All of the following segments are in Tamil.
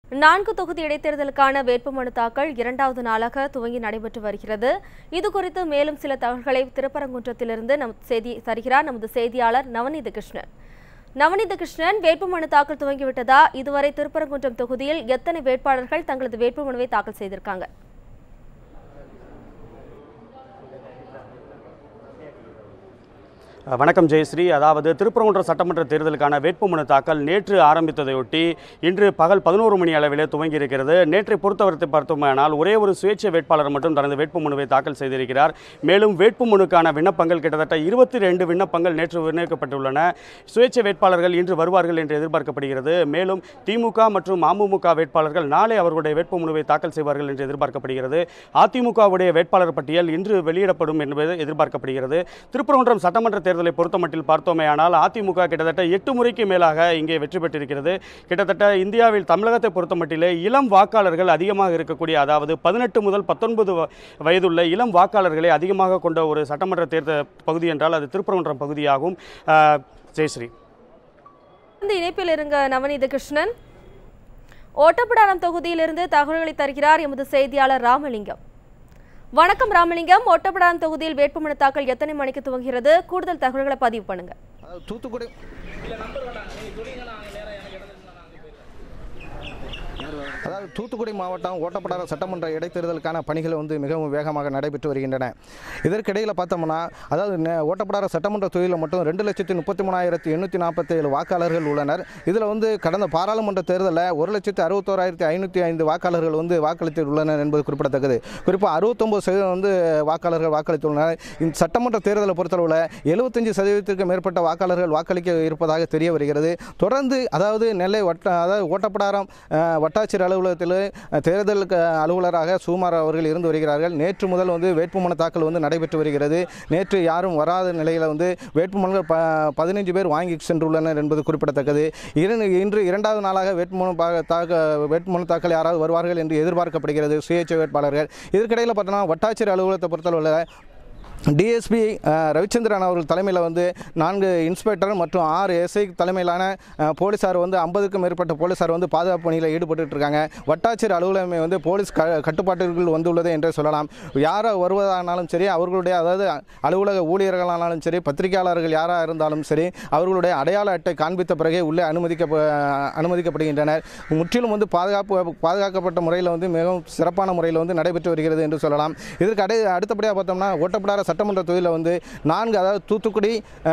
நான்கு தொகுதி இடைத்தேர்தலுக்கான வேட்புமனு தாக்கல் இரண்டாவது நாளாக துவங்கி நடைபெற்று வருகிறது இது குறித்து மேலும் சில தகவல்களை திருப்பரங்குன்றத்திலிருந்து நம் செய்தி தருகிறார் நமது செய்தியாளர் நவநீத கிருஷ்ணன் நவநீத கிருஷ்ணன் வேட்புமனு தாக்கல் துவங்கிவிட்டதா இதுவரை திருப்பரங்குன்றம் தொகுதியில் எத்தனை வேட்பாளர்கள் தங்களது வேட்புமனுவை தாக்கல் செய்திருக்காங்க வணக்கம் ஜெயஸ்ரீ அதாவது திருப்பரங்குன்றம் சட்டமன்ற தேர்தலுக்கான வேட்புமனு தாக்கல் நேற்று ஆரம்பித்ததையொட்டி இன்று பகல் பதினோரு மணி அளவிலே துவங்கி இருக்கிறது நேற்றை பொறுத்தவரை பார்த்தோமானால் ஒரே ஒரு சுயேட்சை வேட்பாளர் மட்டும் தனது வேட்புமனுவை தாக்கல் செய்திருக்கிறார் மேலும் வேட்புமனுக்கான விண்ணப்பங்கள் கிட்டத்தட்ட இருபத்தி ரெண்டு விண்ணப்பங்கள் நேற்று விண்ணப்பிக்கப்பட்டுள்ளன சுயேட்சை வேட்பாளர்கள் இன்று வருவார்கள் என்று எதிர்பார்க்கப்படுகிறது மேலும் திமுக மற்றும் அமமுக வேட்பாளர்கள் நாளை அவர்களுடைய வேட்புமனுவை தாக்கல் செய்வார்கள் என்று எதிர்பார்க்கப்படுகிறது அதிமுகவுடைய வேட்பாளர் பட்டியல் இன்று வெளியிடப்படும் என்பது எதிர்பார்க்கப்படுகிறது திருப்பரங்குன்றம் சட்டமன்ற தேர்தலை பொறுத்தமட்டில் பார்த்தோமேயானால் அதிமுக கிட்டத்தட்ட எட்டு முறைக்கு மேலாக இங்கே வெற்றி பெற்றிருக்கிறது கிட்டத்தட்ட இந்தியாவில் தமிழகத்தை பொறுத்தமட்டிலே இளம் வாக்காளர்கள் அதிகமாக இருக்கக்கூடிய அதாவது பதினெட்டு முதல் பத்தொன்பது வ- வயதுள்ள இளம் வாக்காளர்களை அதிகமாக கொண்ட ஒரு சட்டமன்ற தேர்தல் பகுதி என்றால் அது திருப்பரங்குன்றம் பகுதியாகும் ஆஹ், ஜெயஸ்ரீ இந்த இணைப்பில் இருங்க நவநீத கிருஷ்ணன் ஓட்டப்பிடாரம் தொகுதியிலிருந்து தகவல்களை தருகிறார் எமது செய்தியாளர் ராமலிங்கம் வணக்கம் ராமலிங்கம் ஓட்டப்பிடாரம் தொகுதியில் வேட்புமனு தாக்கல் எத்தனை மணிக்கு துவங்குகிறது கூடுதல் தகவல்களை பதிவு பண்ணுங்க அதாவது தூத்துக்குடி அதாவது தூத்துக்குடி மாவட்டம் ஓட்டப்படாத சட்டமன்ற இடைத்தேர்தலுக்கான பணிகள் வந்து மிகவும் வேகமாக நடைபெற்று வருகின்றன இதற்கிடையில் பார்த்தோம்னா அதாவது நெ- ஓட்டப்படாத சட்டமன்ற தொகுதியில் மட்டும் ரெண்டு லட்சத்தி முப்பத்தி மூணாயிரத்தி எண்ணூற்றி நாற்பத்தேழு வாக்காளர்கள் உள்ளனர் இதில் வந்து கடந்த பாராளுமன்ற தேர்தலில் ஒரு லட்சத்தி அறுபத்தோராயிரத்தி ஐநூற்றி ஐந்து வாக்காளர்கள் வந்து வாக்களித்துள்ளனர் என்பது குறிப்பிடத்தக்கது குறிப்பாக அறுபத்தொம்பது சதவீதம் வந்து வாக்காளர்கள் வாக்களித்துள்ளனர் இந்த சட்டமன்ற தேர்தலை பொறுத்தளவில் எழுபத்தஞ்சு சதவீதத்திற்கு மேற்பட்ட வாக்காளர்கள் வாக்களிக்க இருப்பதாக தெரிய வருகிறது தொடர்ந்து அதாவது நெல்லை வட்ட அதாவது ஓட்டப்படாரம் அஹ், வட்டாட்சியர் அலுவலகத்தில் அஹ், தேர்தல் க- அலுவலராக சுகுமார் அவர்கள் இருந்து வருகிறார்கள் நேற்று முதல் வந்து வேட்புமனு தாக்கல் வந்து நடைபெற்று வருகிறது நேற்று யாரும் வராத நிலையில் வந்து வேட்புமனுகள் ப பதினைஞ்சு பேர் வாங்கி சென்றுள்ளனர் என்பது குறிப்பிடத்தக்கது இரு- இன்று இரண்டாவது நாளாக வேட்புமனு பா- தாக்க வேட்புமனு தாக்கல் யாராவது வருவார்கள் என்று எதிர்பார்க்கப்படுகிறது சுயேட்சை வேட்பாளர்கள் இதற்கிடையில் பார்த்தோன்னா வட்டாட்சியர் அலுவலகத்தை பொறுத்தளவில் டிஎஸ்பி ரவிச்சந்திரன் அவர்கள் தலைமையில் வந்து நான்கு இன்ஸ்பெக்டர் மற்றும் ஆறு எஸ்ஐ தலைமையிலான அஹ், போலீசார் வந்து ஐம்பதுக்கும் மேற்பட்ட போலீசார் வந்து பாதுகாப்பு பணியில் ஈடுபட்டு இருக்காங்க வட்டாட்சியர் அலுவலகமே வந்து போலீஸ் க கட்டுப்பாட்டிற்குள் வந்துள்ளது என்று சொல்லலாம் யார் வருவதானாலும் சரி அவர்களுடைய அதாவது அலுவலக ஊழியர்களானாலும் சரி பத்திரிகையாளர்கள் யாராக இருந்தாலும் சரி அவர்களுடைய அடையாள அட்டை காண்பித்த பிறகே உள்ளே அனுமதிக்க அனுமதிக்கப்படுகின்றனர் முற்றிலும் வந்து பாதுகாப்பு பாதுகாக்கப்பட்ட முறையில் வந்து மிகவும் சிறப்பான முறையில் வந்து நடைபெற்று வருகிறது என்று சொல்லலாம் இதற்கு அடை அடுத்தபடியாக பார்த்தோம்னா ஓட்டப்படார சட்டமன்ற தொகுதியில் வந்து நான்கு அதாவது தூத்துக்குடி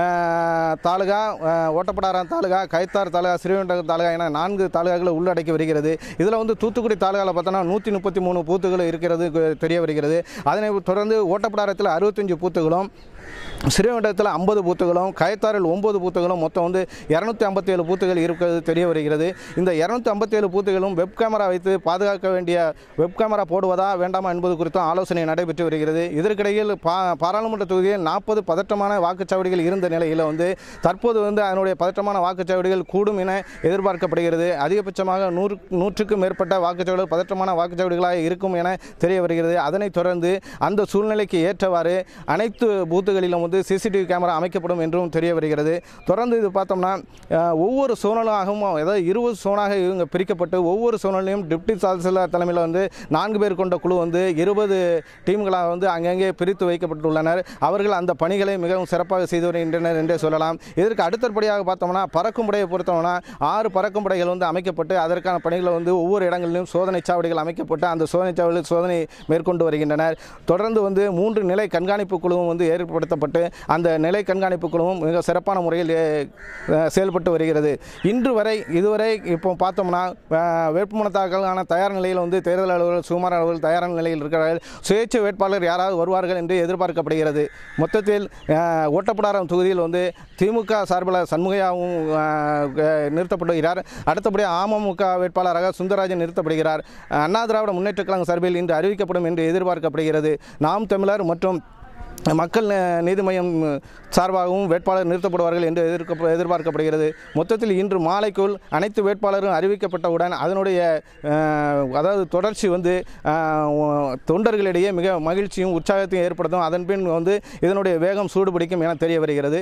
அஹ், தாலுகா அஹ், ஓட்டப்படாரம் தாலுகா கைத்தார் தாலுகா ஸ்ரீவைகுண்டம் தாலுகா என நான்கு தாலுகாக்களை உள்ளடக்கி வருகிறது இதில் வந்து தூத்துக்குடி தாலுகாவில் பார்த்தோன்னா நூற்றி முப்பத்தி மூணு பூத்துகள் இருக்கிறது கு- தெரிய வருகிறது அதனை தொடர்ந்து ஓட்டப்படாரத்தில் அறுபத்தஞ்சு பூத்துகளும் ஸ்ரீவைகுண்டத்தில் ஐம்பது பூத்துகளும் கயத்தாரில் ஒம்பது பூத்துகளும் மொத்தம் வந்து இரநூத்தி ஐம்பத்தி ஏழு பூத்துகள் இருக்கிறது தெரிய வருகிறது இந்த இரநூத்தி ஐம்பத்தி ஏழு பூத்துகளும் வெப் கேமரா வைத்து பாதுகாக்க வேண்டிய வெப் கேமரா போடுவதா வேண்டாமா என்பது குறித்தும் ஆலோசனை நடைபெற்று வருகிறது இதற்கிடையில் பா பாராளுமன்ற தொகுதியில் நாற்பது பதற்றமான வாக்குச்சாவடிகள் இருந்த நிலையில் வந்து தற்போது வந்து அதனுடைய பதற்றமான வாக்குச்சாவடிகள் கூடும் என எதிர்பார்க்கப்படுகிறது அதிகபட்சமாக நூறு நூற்றுக்கும் மேற்பட்ட வாக்குச்சாவடிகள் பதற்றமான வாக்குச்சாவடிகளாக இருக்கும் என தெரிய வருகிறது அதனைத் தொடர்ந்து அந்த சூழ்நிலைக்கு ஏற்றவாறு அனைத்து பூத்துகளிலும் வந்து சிசிடிவி கேமரா அமைக்கப்படும் என்றும் தெரிய வருகிறது தொடர்ந்து இது பார்த்தோம்னா அஹ், ஒவ்வொரு சோனலாகவும் அதாவது இருபது சோனாக இவங்க பிரிக்கப்பட்டு ஒவ்வொரு சோனலையும் டிப்டி தாசில்தார் தலைமையில் வந்து நான்கு பேர் கொண்ட குழு வந்து இருபது டீம்களாக வந்து அங்கங்கே பிரித்து வைக்கப்பட்டுள்ளனர் அவர்கள் அந்த பணிகளை மிகவும் சிறப்பாக செய்து வருகின்றனர் என்றே சொல்லலாம் இதற்கு அடுத்தபடியாக பார்த்தோம்னா பறக்கும் படையை பொறுத்தோம்னா ஆறு பறக்கும் படைகள் வந்து அமைக்கப்பட்டு அதற்கான பணிகளை வந்து ஒவ்வொரு இடங்களிலும் சோதனை சாவடிகள் அமைக்கப்பட்டு அந்த சோதனை சாவடியில் சோதனை மேற்கொண்டு வருகின்றனர் தொடர்ந்து வந்து மூன்று நிலை கண்காணிப்பு குழுவும் வந்து ஏற்படுத்தப்பட்டு அந்த நிலை கண்காணிப்பு குழுவும் மிக சிறப்பான முறையில் ஏ- அஹ் செயல்பட்டு வருகிறது இன்று வரை இதுவரை இப்போ பார்த்தோம்னா அஹ், வேட்புமனு தாக்கலான தயார் நிலையில் வந்து தேர்தல் அலுவலர் சுமார் அலுவலர் தயார் நிலையில் இருக்கிறார்கள் சுயேட்சை வேட்பாளர் யாராவது வருவார்கள் என்று எதிர்பார்க்கப்படுகிறது மொத்தத்தில் அஹ், ஓட்டப்பிடாரம் தொகுதியில் வந்து திமுக சார்பில் சண்முகையாவும் அஹ், அஹ், நிறுத்தப்படுகிறார் அடுத்தபடியாக அமமுக வேட்பாளராக சுந்தரராஜன் நிறுத்தப்படுகிறார் அண்ணா திராவிட முன்னேற்றக் கழகம் சார்பில் இன்று அறிவிக்கப்படும் என்று எதிர்பார்க்கப்படுகிறது நாம் தமிழர் மற்றும் மக்கள் ந- நீதி மையம் சார்பாகவும் வேட்பாளர் நிறுத்தப்படுவார்கள் என்று எதிர்க்க எதிர்பார்க்கப்படுகிறது மொத்தத்தில் இன்று மாலைக்குள் அனைத்து வேட்பாளரும் அறிவிக்கப்பட்டவுடன் அதனுடைய அஹ், அதாவது தொடர்ச்சி வந்து அஹ், தொண்டர்களிடையே மிக மகிழ்ச்சியும் உற்சாகத்தையும் ஏற்படுத்தும் அதன் பின் வந்து இதனுடைய வேகம் சூடுபிடிக்கும் என தெரிய வருகிறது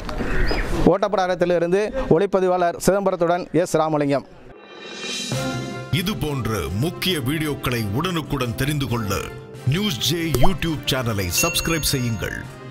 ஓட்டப்படாரத்திலிருந்து ஒளிப்பதிவாளர் சிதம்பரத்துடன் எஸ் ராமலிங்கம் இது போன்ற முக்கிய வீடியோக்களை உடனுக்குடன் தெரிந்து கொள்ள நியூஸ் ஜே யூடியூப் சேனலை சப்ஸ்கிரைப் செய்யுங்கள்